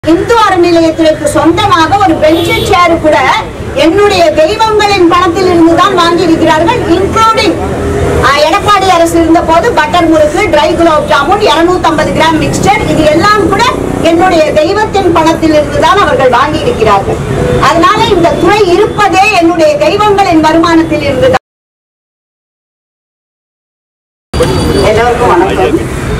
இந்து அறநிலையத்திற்கு சொந்தமாக ஒரு பெஞ்சு சேர் கூட என்னுடைய தெய்வங்களின் பணத்தில் இருந்து தான் வாங்கி இருக்கிறார்கள் இன்க்ளூடிங் எடப்பாடி அரசு இருந்த போது butter murukku dry gulab jamun 250 gram mixture இது எல்லாம் கூட என்னுடைய தெய்வத்தின் பணத்தில் இருந்து தான் அவர்கள் வாங்கி இருக்கிறார்கள் அதனால இந்த துறை இருப்பதே என்னுடைய தெய்வங்களின் வருமானத்தில் இருந்து தான் எல்லாருக்கும் வணக்கம்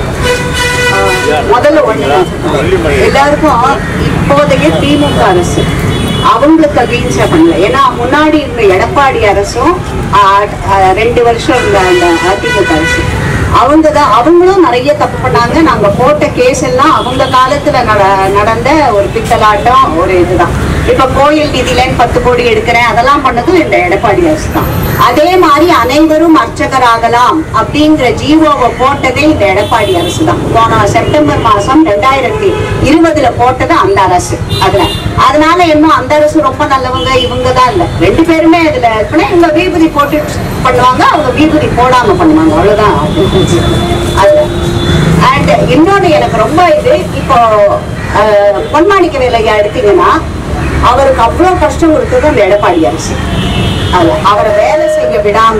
ஆஹ் முதல்ல ஒண்ணு எல்லாருக்கும் இப்போதைய திமுக அரசு அவங்களுக்கு அகெயின்ஸ்டா பண்ணல ஏன்னா முன்னாடி இருந்த எடப்பாடி அரசும் ஆஹ், ஆஹ், ரெண்டு வருஷம் இருந்த அந்த அதிமுக அரசு அவங்க தான் அவங்களும் நிறைய தப்பு பண்ணாங்க நாங்க போட்ட கேஸ் எல்லாம் அவங்க காலத்துல நட- நடந்த ஒரு பித்தலாட்டம் ஒரு இதுதான் இப்ப கோயில் நிதியிலன்னு பத்து கோடி எடுக்கிறேன் அதெல்லாம் பண்ணதும் இந்த எடப்பாடி அரசு தான் அதே மாதிரி அனைவரும் அர்ச்சகராகலாம் அப்படிங்கிற ஜீவோவை போட்டதே இந்த எடப்பாடி அரசு தான் போன செப்டம்பர் மாசம் ரெண்டாயிரத்தி இருபதுல போட்டது அந்த அரசு அதுல அதனால இன்னும் அந்த அரசு ரொம்ப நல்லவங்க இவங்க தான் இல்ல ரெண்டு பேருமே இதுல இருக்குன்னா இவங்க வீபதி போட்டு பண்ணுவாங்க அவங்க வீபதி போடாம பண்ணுவாங்க அவ்வளவுதான் difference. அதுல அண்ட் இன்னொன்னு எனக்கு ரொம்ப இது இப்போ அஹ், பொன்மாணிக்க வேலையா எடுத்தீங்கன்னா அவருக்கு அவ்வளவு கஷ்டம் கொடுத்தது அந்த எடப்பாடி அரசு அது அவரை வேலை செய்ய விடாம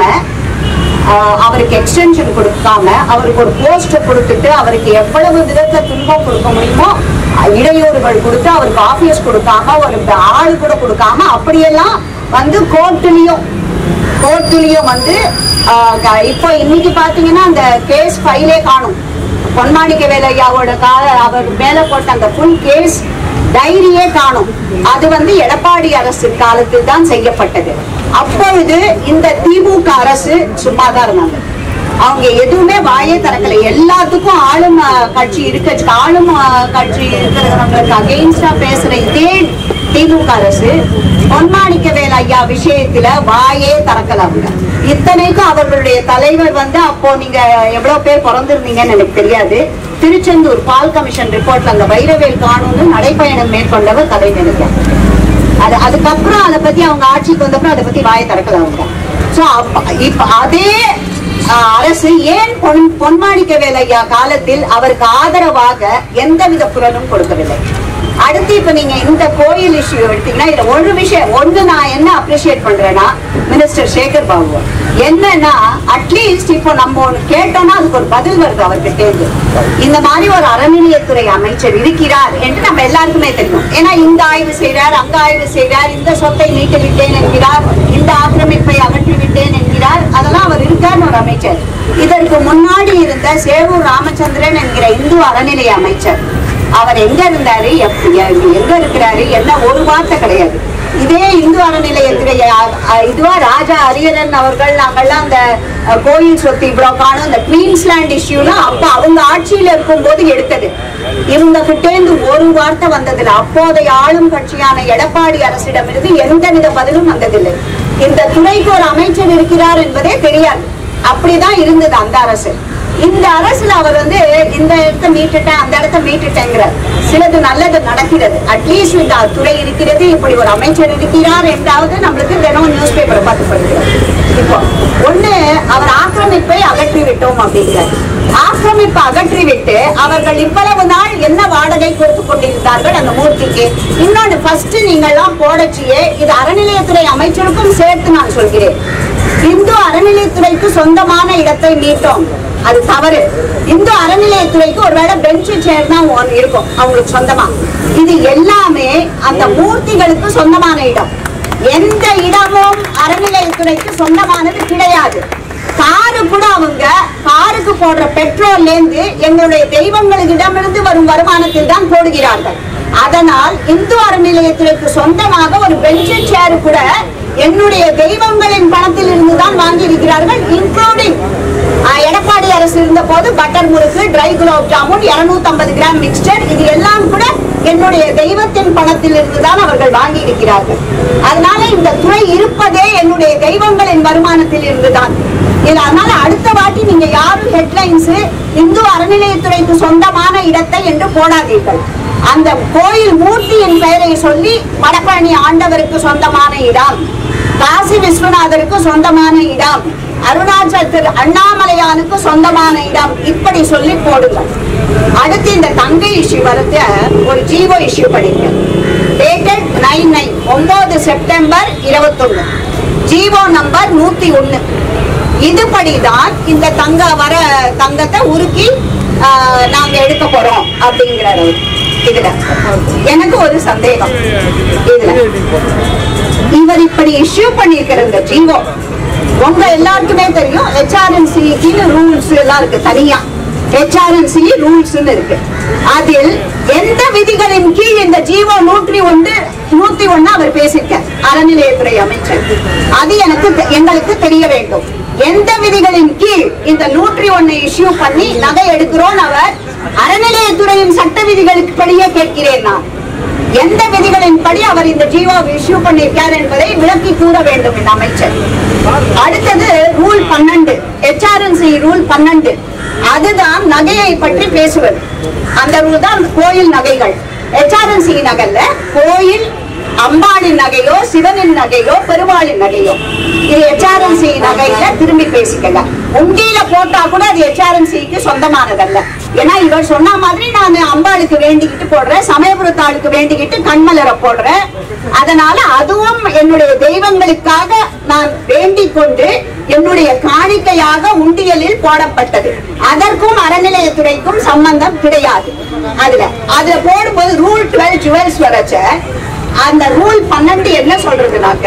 ஆஹ், அவருக்கு எக்ஸ்டென்ஷன் கொடுக்காம அவருக்கு ஒரு போஸ்ட் கொடுத்துட்டு அவருக்கு எவ்வளவு விதத்துல துன்பம் கொடுக்க முடியுமோ அஹ், இடையூறுகள் கொடுத்து அவருக்கு ஆபீஸ் கொடுக்காம ஒரு ஆள் கூட கொடுக்காம அப்படியெல்லாம் வந்து கோர்ட்டுலயும் கோர்ட்டுலயும் வந்து ஆஹ், க- இப்போ இன்னைக்கு பாத்தீங்கன்னா அந்த கேஸ் ஃபைலே காணும் பொன்மாணிக்க வேலையாவோட கால அவர் மேல போட்ட அந்த ஃபுல் கேஸ் டைரியே காணும் அது வந்து எடப்பாடி அரசு காலத்தில் தான் செய்யப்பட்டது அப்பொழுது இந்த திமுக அரசு சும்மா தான் இருந்தாங்க அவங்க எதுவுமே வாயே திறக்கல எல்லாத்துக்கும் ஆளும் அஹ், கட்சி இருக்க ஆளும் அஹ், கட்சி இருக்கிறவங்களுக்கு அகெயின்ஸ்டா பேசுற இதே திமுக அரசு பொன்மாணிக்க வேல் ஐயா விஷயத்துல வாயே திறக்கல அவங்க இத்தனைக்கும் அவர்களுடைய தலைவர் வந்து அப்போ நீங்க எவ்வளவு பேர் பிறந்திருந்தீங்கன்னு எனக்கு தெரியாது திருச்செந்தூர் பால் கமிஷன் ரிப்போர்ட்ல அந்த வைரவேல் காணும்னு நடைப்பயணம் மேற்கொண்டவர் தலைவர் அது அதுக்கப்புறம் அதை பத்தி அவங்க ஆட்சிக்கு வந்தப்புறம் அதை பத்தி வாயை திறக்கல அவங்க சோ இப்ப அதே ஆஹ், அரசு ஏன் பொன் பொன்மாணிக்க வேலையா காலத்தில் அவருக்கு ஆதரவாக எந்தவித குரலும் கொடுக்கவில்லை அடுத்து இப்ப நீங்க இந்த கோயில் இஷ்யூ எடுத்தீங்கன்னா இதுல ஒரு விஷயம் ஒன்று நான் என்ன அப்ரிஷியேட் பண்றேன்னா மினிஸ்டர் சேகர் பாபு என்னன்னா அட்லீஸ்ட் இப்போ நம்ம ஒண்ணு கேட்டோம்னா அதுக்கு ஒரு பதில் வருது அவர்கிட்ட இருந்து இந்த மாதிரி ஒரு அறநிலையத்துறை அமைச்சர் இருக்கிறார் என்று நம்ம எல்லாருக்குமே தெரியும் ஏன்னா இங்க ஆய்வு செய்றார் அங்க ஆய்வு செய்றார் இந்த சொத்தை மீட்டு விட்டேன் என்கிறார் இந்த ஆக்கிரமிப்பை அகற்றி விட்டேன் என்கிறார் அதெல்லாம் அவர் இருக்கார் ஒரு அமைச்சர் இதற்கு முன்னாடி இருந்த சேவூர் ராமச்சந்திரன் என்கிற இந்து அறநிலைய அமைச்சர் அவர் எங்க இருந்தாரு எப்- எ- எங்க இருக்கிறாரு என்ன ஒரு வார்த்தை கிடையாது இதே இந்து அறநிலையத்துறை அ- அ- இதுவா ராஜா அரியரன் அவர்கள் நாங்கெல்லாம் அந்த அ, கோயில் சொத்து இவ்வளவு காணும் இந்த குவீன்ஸ்லாண்ட் இஷ்யூலாம் அப்ப அவங்க ஆட்சியில இருக்கும்போது எடுத்தது இவங்க கிட்டேந்து ஒரு வார்த்தை வந்ததில்லை அப்போதைய ஆளும் கட்சியான எடப்பாடி அரசிடமிருந்து எந்தவித பதிலும் வந்ததில்லை இந்த துறைக்கு ஒரு அமைச்சர் இருக்கிறார் என்பதே தெரியாது அப்படிதான் இருந்தது அந்த அரசு இந்த அரசுல அவர் வந்து இந்த இடத்த மீட்டுட்டேன் அந்த இடத்த மீட்டுட்டேங்கிறார் சிலது நல்லது நடக்கிறது அட்லீஸ்ட் இந்த துறை இருக்கிறது இப்படி ஒரு அமைச்சர் இருக்கிறார் என்றாவது நம்மளுக்கு தினம் நியூஸ் பேப்பரை பார்த்து படிக்கிறோம் இப்போ ஒண்ணு அவர் ஆக்கிரமிப்பை அகற்றி விட்டோம் அப்படிங்கிறார் ஆக்கிரமிப்பை அகற்றி விட்டு அவர்கள் இவ்வளவு நாள் என்ன வாடகை கொடுத்து கொண்டிருந்தார்கள் அந்த மூர்த்திக்கு இன்னொன்னு ஃபர்ஸ்ட் நீங்கெல்லாம் போடச்சியே இது அறநிலையத்துறை அமைச்சருக்கும் சேர்த்து நான் சொல்கிறேன் இந்து அறநிலையத்துறைக்கு சொந்தமான இடத்தை மீட்டோம் அது தவறு இந்து அறநிலையத்துறைக்கு ஒருவேளை பெஞ்சு சேர் தான் ஒண்ணு இருக்கும் அவங்களுக்கு சொந்தமா இது எல்லாமே அந்த மூர்த்திகளுக்கு சொந்தமான இடம் எந்த இடமும் அறநிலையத்துறைக்கு சொந்தமானது கிடையாது காரு கூட அவங்க காருக்கு போடுற பெட்ரோல்ல இருந்து எங்களுடைய தெய்வங்களிடமிருந்து வரும் வருமானத்தில் தான் போடுகிறார்கள் அதனால் இந்து அறநிலையத்திற்கு சொந்தமாக ஒரு பெஞ்சு சேர் கூட என்னுடைய தெய்வங்களின் பணத்தில் இருந்து தான் வாங்கி இருக்கிறார்கள் இன்க்ளூடிங் எடப்பாடி அரசு இருந்த போது butter murukku dry gulab jamun 250 gram mixture இது எல்லாம் கூட என்னுடைய தெய்வத்தின் பணத்தில் இருந்து தான் அவர்கள் வாங்கி இருக்கிறார்கள் அதனால இந்த துறை இருப்பதே என்னுடைய தெய்வங்களின் வருமானத்தில் இருந்துதான் இது அதனால அடுத்த வாட்டி நீங்க யாரும் ஹெட்லைன்ஸ் இந்து அறநிலையத்துறைக்கு சொந்தமான இடத்தை என்று போடாதீர்கள் அந்த கோயில் மூர்த்தியின் பெயரை சொல்லி வடபழனி ஆண்டவருக்கு சொந்தமான இடம் காசி விஸ்வநாதருக்கு சொந்தமான இடம் அருணாச்சல் திரு அண்ணாமலையானுக்கு சொந்தமான இடம் இப்படி சொல்லி போடுங்கள் அடுத்து இந்த தங்க இஷ்யூ வரத ஒரு ஜீவோ இஷ்யூ பண்ணிருக்கேன் டேட்டட் நைன் நைன் ஒன்பது செப்டம்பர் இருபத்தொன்னு ஜீவோ நம்பர் நூத்தி ஒன்னு இதுபடிதான் இந்த தங்க வர தங்கத்தை உருக்கி ஆஹ், நாங்க எடுக்க போறோம் அப்படிங்கிறாரு அவரு. இதுல எனக்கு ஒரு சந்தேகம் இதுல இவர் இப்படி இஷ்யூ பண்ணிருக்கிற இந்த ஜீவோ உங்க எல்லாருக்குமே தெரியும் ஹெச்ஆர்என்சிக்கு ரூல்ஸ் எல்லாம் இருக்கு தனியா ஹெச்ஆர்என்சி ரூல்ஸ் இருக்கு அதில் எந்த விதிகளின் கீழ் இந்த ஜீவோ நூற்றி ஒன்று நூத்தி ஒண்ணு அவர் பேசியிருக்கார் அறநிலையத்துறை அமைச்சர் அது எனக்கு தெ- எங்களுக்கு தெரிய வேண்டும் எந்த விதிகளின் கீழ் இந்த நூற்றி ஒண்ணு இஷ்யூ பண்ணி நகை எடுக்கிறோம் அவர் அறநிலையத்துறையின் சட்ட விதிகளுக்கு படியே கேட்கிறேன் நான் எந்த விதிகளின் படி அவர் இந்த ஜீவோ இஷ்யூ பண்ணியிருக்கார் என்பதை விளக்கி கூற வேண்டும் இந்த அமைச்சர் அடுத்தது ரூல் பன்னெண்டு ஹெச்ஆர்என்சி ரூல் பன்னெண்டு அதுதான் நகையை பற்றி பேசுவது அந்த ரூல் தான் கோயில் நகைகள் ஹெச்ஆர்என்சி நகல்ல கோயில் அம்பாளின் நகையோ சிவனின் நகையோ பெருமாளின் நகையோ இது ஹெச்ஆர்என்சி நகையில திரும்பி பேசிக்கலாம் உண்டியில போட்டா கூட அது ஹெச்ஆர்என்சிக்கு சொந்தமானதல்ல ஏன்னா இவர் சொன்ன மாதிரி நான் அம்பாளுக்கு வேண்டிக்கிட்டு போடுறேன் சமயபுரத்தாளுக்கு வேண்டிக்கிட்டு கண்மலரை போடுறேன் அதனால அதுவும் என்னுடைய தெய்வங்களுக்காக நான் வேண்டிக் கொண்டு என்னுடைய காணிக்கையாக உண்டியலில் போடப்பட்டது அதற்கும் அறநிலையத்துறைக்கும் சம்பந்தம் கிடையாது அதுல அதுல போடும்போது ரூல் டுவெல் ஜுவல்ஸ் வரச்ச அந்த ரூல் பன்னெண்டு என்ன சொல்றதுனாக்க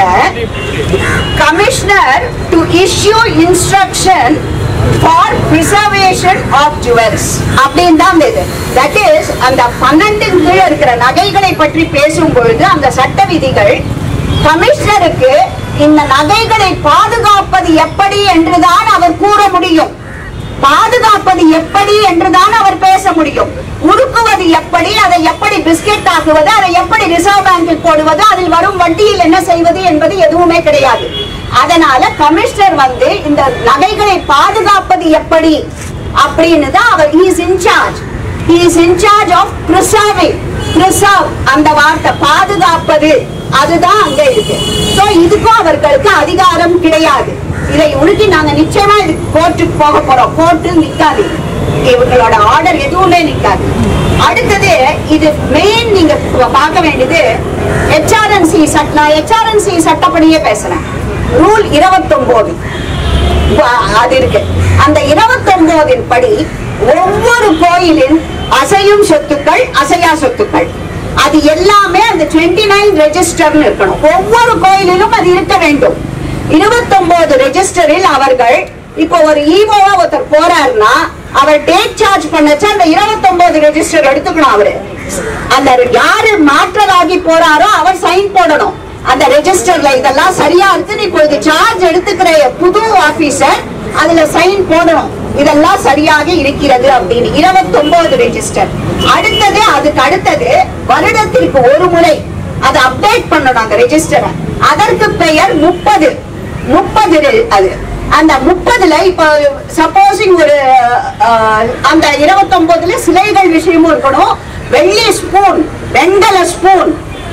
commissioner to issue instruction for preservation of jewels அப்படின்னு தான் இது தட் இஸ் அந்த பன்னெண்டின் கீழே இருக்கிற நகைகளை பற்றி பேசும் பொழுது அந்த சட்ட விதிகள் கமிஷனருக்கு இந்த நகைகளை பாதுகாப்பது எப்படி என்றுதான் அவர் கூற முடியும் பாதுகாப்பது எப்படி என்றுதான் அவர் பேச முடியும் உருக்குவது எப்படி அதை எப்படி பிஸ்கெட் ஆக்குவது அதை எப்படி ரிசர்வ் பேங்கில் போடுவது அதில் வரும் வட்டியில் என்ன செய்வது என்பது எதுவுமே கிடையாது அதனால கமிஷனர் வந்து இந்த நகைகளை பாதுகாப்பது எப்படி அப்படின்னு தான் அவர் is in charge is in charge of preserving preserve அந்த வார்த்தை பாதுகாப்பது அதுதான் அங்க இருக்கு சோ இதுக்கும் அவர்களுக்கு அதிகாரம் கிடையாது இதை உருக்கி நாங்க நிச்சயமா இது கோர்ட்டுக்கு போக போறோம் கோர்ட்டு நிக்காது இவங்களோட ஆர்டர் எதுவுமே நிக்காது அடுத்தது இது மெயின் நீங்க ப- பார்க்க வேண்டியது ஹெச்ஆர்என்சி சட்ட நான் ஹெச்ஆர்என்சி சட்டப்படியே பேசுறேன் ரூல் இருபத்தொன்பது வ- அது இருக்கு அந்த இருபத்தொன்பதின் படி ஒவ்வொரு கோயிலின் அசையும் சொத்துக்கள் அசையா சொத்துக்கள் அது எல்லாமே அந்த 29 நைன் ரெஜிஸ்டர்னு இருக்கணும் ஒவ்வொரு கோயிலிலும் அது இருக்க வேண்டும் இருபத்தொன்பது ரெஜிஸ்டரில் அவர்கள் இப்போ ஒரு ஈவோவா ஒருத்தர் போறாருன்னா அவர் டேட் சார்ஜ் பண்ணச்சா அந்த இருபத்தொன்பது ரெஜிஸ்டர் எடுத்துக்கணும் அவரு அந்த யாரு மாற்றலாகி போறாரோ அவர் சைன் போடணும் அந்த ரெஜிஸ்டர்ல இதெல்லாம் சரியா இருக்கு இப்பொழுது சார்ஜ் எடுத்துக்கிற புது ஆபீசர் அதுல சைன் போடணும் இதெல்லாம் சரியாக இருக்கிறது அப்படின்னு இருபத்தொன்பது ரெஜிஸ்டர் அடுத்தது அதுக்கு அடுத்தது வருடத்திற்கு ஒரு முறை அதை அப்டேட் பண்ணணும் அந்த ரெஜிஸ்டரை அதற்கு பெயர் முப்பது முப்பது அது அந்த முப்பதுல இப்ப சப்போசிங் ஒரு அஹ், அந்த இருபத்தொன்பதுல சிலைகள் விஷயமும் இருக்கணும் வெள்ளி ஸ்பூன் வெண்கல ஸ்பூன்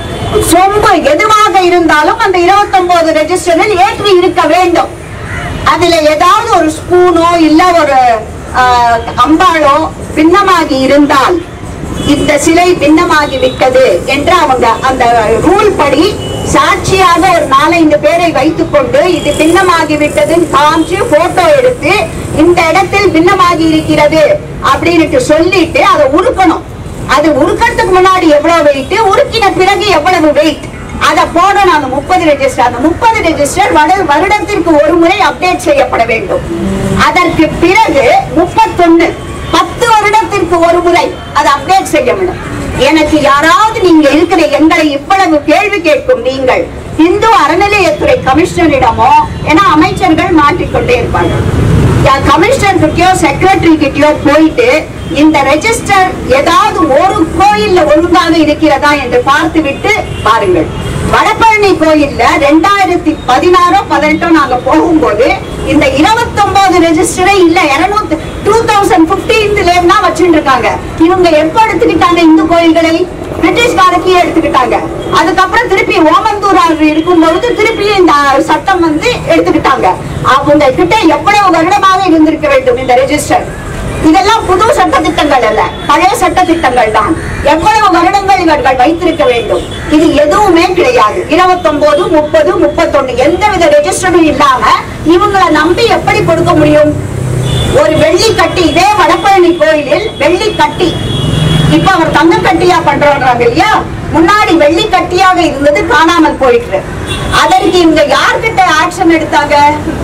சொம்பு எதுவாக இருந்தாலும் அந்த 29 ரெஜிஸ்டரில் ஏற்றி இருக்க வேண்டும் அதுல ஏதாவது ஒரு ஸ்பூனோ இல்ல ஒரு ஆஹ், அம்பாளோ பின்னமாகி இருந்தால் இந்த சிலை பின்னமாகி விட்டது என்று அவங்க அந்த ரூல் படி சாட்சியாக ஒரு நாலஞ்சு பேரை வைத்துக்கொண்டு இது பின்னமாகி விட்டதுன்னு காமிச்சு போட்டோ எடுத்து இந்த இடத்தில் பின்னமாகி இருக்கிறது அப்படின்னு சொல்லிட்டு அதை உருக்கணும் அது உருக்கறதுக்கு முன்னாடி எவ்வளவு வெயிட் உருக்கின பிறகு எவ்வளவு வெயிட் அத போடணும் அந்த முப்பது ரெஜிஸ்டர் அந்த முப்பது ரெஜிஸ்டர் வருடத்திற்கு ஒரு முறை அப்டேட் செய்யப்பட வேண்டும் அதற்கு பிறகு முப்பத்தொன்னு பத்து வருடத்திற்கு ஒரு முறை அதை அப்டேட் செய்ய வேண்டும் எனக்கு யாராவது நீங்க இருக்கிற எங்களை இவ்வளவு கேள்வி கேட்கும் நீங்கள் இந்து அறநிலையத்துறை கமிஷனரிடமோ ஏன்னா அமைச்சர்கள் மாற்றிக்கொண்டே இருப்பார்கள் கமிஷனர் கிட்டயோ செக்ரட்டரி கிட்டயோ போயிட்டு இந்த ரெஜிஸ்டர் ஏதாவது ஒரு கோயில்ல ஒழுங்காக இருக்கிறதா என்று பார்த்து விட்டு பாருங்கள் வடபழனி கோயில்ல ரெண்டாயிரத்தி பதினாறோ பதினெட்டோ நாங்க போகும்போது இந்த 29 ரெஜிஸ்டரே இல்ல இருநூத்தி டூ தௌசண்ட் பிப்டீன்த்ல இருந்தா வச்சுட்டு இருக்காங்க இவங்க எப்ப எடுத்துக்கிட்டாங்க இந்து கோயில்களை பிரிட்டிஷ்காரத்தையே எடுத்துக்கிட்டாங்க அதுக்கப்புறம் திருப்பி ஓமந்தூரார் இருக்கும் பொழுது திருப்பி இந்த சட்டம் வந்து எடுத்துக்கிட்டாங்க அவங்க கிட்ட எவ்வளவு வருடமாக இருந்திருக்க வேண்டும் இந்த ரெஜிஸ்டர் இதெல்லாம் புது சட்டத்திட்டங்கள் அல்ல பழைய சட்டத்திட்டங்கள் தான் எவ்வளவு வருடங்கள் இவர்கள் வைத்திருக்க வேண்டும் இது எதுவுமே கிடையாது இருபத்தொன்பது முப்பது முப்பத்தொன்னு எந்தவித ரெஜிஸ்டரும் இல்லாம இவங்களை நம்பி எப்படி கொடுக்க முடியும் ஒரு வெள்ளி கட்டி இதே வடபழனி கோயிலில் வெள்ளி கட்டி இப்ப அவர் தங்க கட்டியா பண்றாங்க இல்லையா முன்னாடி வெள்ளி கட்டியாக இருந்தது காணாமல் போயிட்டு அதற்கு இங்க யார்கிட்ட ஆக்ஷன் எடுத்தாங்க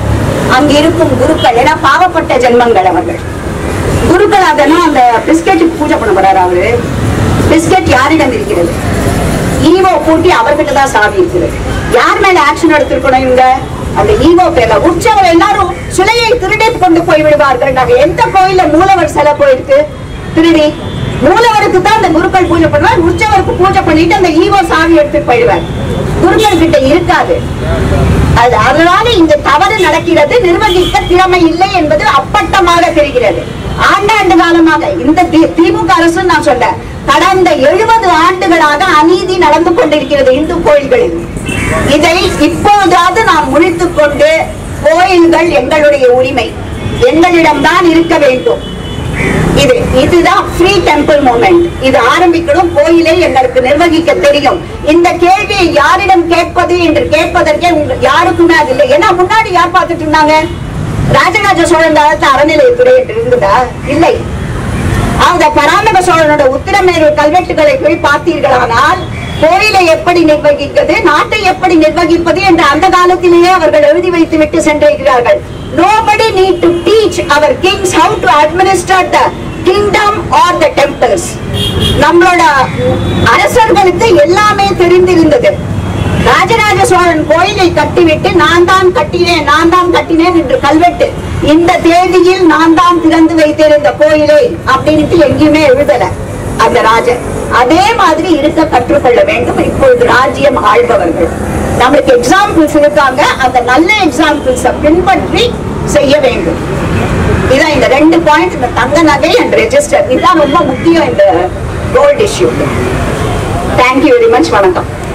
அங்க இருக்கும் குருக்கள் ஏன்னா பாவப்பட்ட ஜென்மங்கள் அவர்கள் குருக்கள் அதெல்லாம் அந்த பிஸ்கெட்டுக்கு பூஜை பண்ண போறாரு அவரு பிஸ்கெட் யாரிடம் இருக்கிறது ஈவோ பூட்டி அவர்கிட்ட தான் சாவி இருக்குது யார் மேல ஆக்ஷன் எடுத்திருக்கணும் இவங்க அந்த ஈவோ பேர்ல உற்சவர் எல்லாரும் சிலையை திருடி கொண்டு போய் விடுவார்கள் நாங்க எந்த கோயில்ல மூலவர் சிலை போயிருக்கு திருடி மூலவருக்கு தான் அந்த குருக்கள் பூஜை பண்ணுவார் உற்சவருக்கு பூஜை பண்ணிட்டு அந்த ஈவோ சாவி எடுத்துட்டு போயிடுவார் குருக்கள் கிட்ட இருக்காது அது அதனால இங்க தவறு நடக்கிறது நிர்வகிக்க திறமை இல்லை என்பது அப்பட்டமாக தெரிகிறது ஆண்டாண்டு காலமாக இந்த தி- திமுக அரசு நான் சொல்ல கடந்த எழுபது ஆண்டுகளாக அநீதி நடந்து கொண்டிருக்கிறது இந்து கோயில்களில் இதை இப்போதாவது நாம் முழித்துக் கொண்டு கோயில்கள் எங்களுடைய உரிமை எங்களிடம்தான் இருக்க வேண்டும் இது இதுதான் ஃப்ரீ டெம்பிள் மூமெண்ட் இது ஆரம்பிக்கணும் கோயிலை எங்களுக்கு நிர்வகிக்க தெரியும் இந்த கேள்வியை யாரிடம் கேட்பது என்று கேட்பதற்கே உங்க யாருக்குமே அது இல்லை ஏன்னா முன்னாடி யார் பார்த்துட்டு இருந்தாங்க ராஜராஜ சோழன் காலத்து அறநிலையத்துறை என்று இருந்ததா இல்லை அந்த பராந்தக சோழனோட உத்திரமேரு கல்வெட்டுகளை போய் பார்த்தீர்களானால் கோயிலை எப்படி நிர்வகிப்பது நாட்டை எப்படி நிர்வகிப்பது என்று அந்த காலத்திலேயே அவர்கள் எழுதி வைத்து விட்டு சென்றிருக்கிறார்கள் nobody need to teach our kings how to administer the kingdom or the temples நம்மளோட அரசர்களுக்கு எல்லாமே தெரிந்திருந்தது ராஜராஜ சோழன் கோயிலை கட்டிவிட்டு நான் தான் கட்டினேன் நான் தான் கட்டினேன் என்று கல்வெட்டு இந்த தேதியில் நான் தான் திறந்து வைத்திருந்த கோயிலை அப்படின்ட்டு எங்கேயுமே எழுதல அந்த ராஜன் அதே மாதிரி இருக்க கற்றுக்கொள்ள வேண்டும் இப்பொழுது ராஜ்யம் ஆள்பவர்கள் நம்மளுக்கு எக்ஸாம்பிள்ஸ் இருக்காங்க அந்த நல்ல எக்ஸாம்பிள்ஸ் பின்பற்றி செய்ய வேண்டும் இதான் இந்த ரெண்டு பாயிண்ட் இந்த தங்க நகை அண்ட் ரெஜிஸ்டர் இதுதான் ரொம்ப முக்கியம் இந்த gold issue thank you very much வணக்கம்